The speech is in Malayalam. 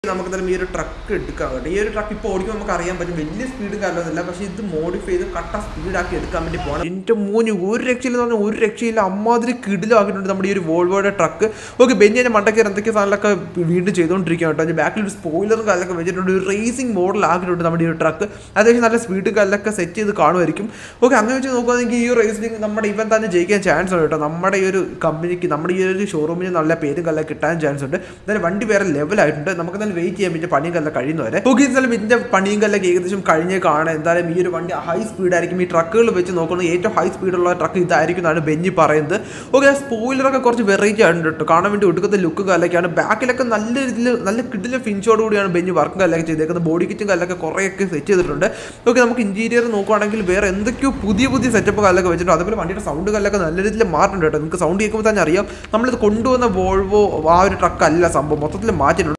നമുക്ക് എന്തായാലും ഈ ഒരു ട്രക്ക് എടുക്കാം കേട്ടോ ഈ ഒരു ട്രക്ക് ഇപ്പോൾ ഓടിക്കുമ്പോൾ നമുക്ക് അറിയാൻ പറ്റും വലിയ സ്പീഡ് കാര്യമൊന്നുമില്ല പക്ഷേ ഇത് മോഡിഫൈ ചെയ്ത് കട്ട സ്പീഡാക്കി എടുക്കാൻ വേണ്ടി പോകണം എൻ്റെ മൂന്ന് ഒരു രക്ഷയില്ല പറഞ്ഞാൽ ഒരു രക്ഷയില്ല അമ്മാതിരി കിടിലാക്കിയിട്ടുണ്ട് നമ്മുടെ ഈ ഒരു വോൾവോയുടെ ട്രക്ക് ഓക്കെ ബെഞ്ചിൻ്റെ മണ്ടയ്ക്ക് എന്തൊക്കെ സാധനങ്ങളൊക്കെ വീണ്ടും ചെയ്തുകൊണ്ടിരിക്കുകയാണ് കേട്ടോ അതിൻ്റെ ബാക്കിൽ ഒരു സ്പോയിലറും കാലൊക്കെ വെച്ചിട്ടുണ്ട് ഒരു റേസിംഗ് മോഡൽ ആക്കിയിട്ടുണ്ട് നമ്മുടെ ഈ ഒരു ട്രക്ക് അത്യാവശ്യം നല്ല സ്പീഡ് കാലൊക്കെ സെറ്റ് ചെയ്ത് കാണുമായിരിക്കും ഓക്കെ അങ്ങനെ വെച്ച് നോക്കുകയാണെങ്കിൽ ഈ ഒരു റേസിംഗ് നമ്മുടെ ഇവൻ തന്നെ ജയിക്കാൻ ചാൻസ് ഉണ്ട് കേട്ടോ നമ്മുടെ ഈ ഒരു കമ്പനിക്ക് നമ്മുടെ ഈ ഒരു ഷോറൂമിന് നല്ല പേരും കല്ല കിട്ടാൻ ചാൻസ് ഉണ്ട് എന്തായാലും വണ്ടി വേറെ ലെവലായിട്ടുണ്ട് നമുക്ക് എന്തായാലും വെയിറ്റ് ചെയ്യാൻ പറ്റും പണിയും കല്ല കഴിയുന്നവരെ ഓക്കെ എന്തായാലും ഇതിൻ്റെ പണിയും കല്ലൊക്കെ ഏകദേശം കഴിഞ്ഞ് കാണാൻ എന്തായാലും ഈ ഒരു വണ്ടി ഹൈ സ്പീഡായിരിക്കും ഈ ട്രക്കുകൾ വെച്ച് നോക്കുന്നത് ഏറ്റവും ഹൈ സ്പീഡുള്ള ട്രക്ക് ഇതായിരിക്കും എന്നാണ് ബെഞ്ചി പറയുന്നത് ഓക്കെ സ്പോയിലറൊക്കെ കുറച്ച് വെറൈറ്റി ആയിട്ടുണ്ട് കേട്ടോ കാണാൻ വേണ്ടി ഒടുക്കത്തെ ലുക്ക് കല്ലൊക്കെയാണ് ബാക്കിലൊക്കെ നല്ല രീതിയിൽ നല്ല കിഡിലെ ഫിൻഷോട് കൂടിയാണ് ബെഞ്ച് വർക്ക് കല്ലൊക്കെ ചെയ്തേക്കുന്നത് ബോഡി കിറ്റും കല്ലൊക്കെ കുറേയൊക്കെ സെറ്റ് ചെയ്തിട്ടുണ്ട് ഓക്കെ നമുക്ക് ഇന്റീരിയർ നോക്കുവാണെങ്കിൽ വേറെ എന്തൊക്കെയോ പുതിയ പുതിയ സെറ്റപ്പ് കല്ലൊക്കെ വെച്ചിട്ടുണ്ട് അതുപോലെ വണ്ടിയുടെ സൗണ്ട് കല്ലൊക്കെ നല്ല രീതിയിൽ മാറുന്നുണ്ട് കേട്ടോ നിങ്ങൾക്ക് സൗണ്ട് കേൾക്കുമ്പോൾ തന്നെ അറിയാം നമ്മളിത് കൊണ്ടുവന്ന വോൾവോ ആ ഒരു ട്രക്ക് അല്ല സംഭവം മൊത്തത്തിൽ മാറ്റിയിട്ടുണ്ട്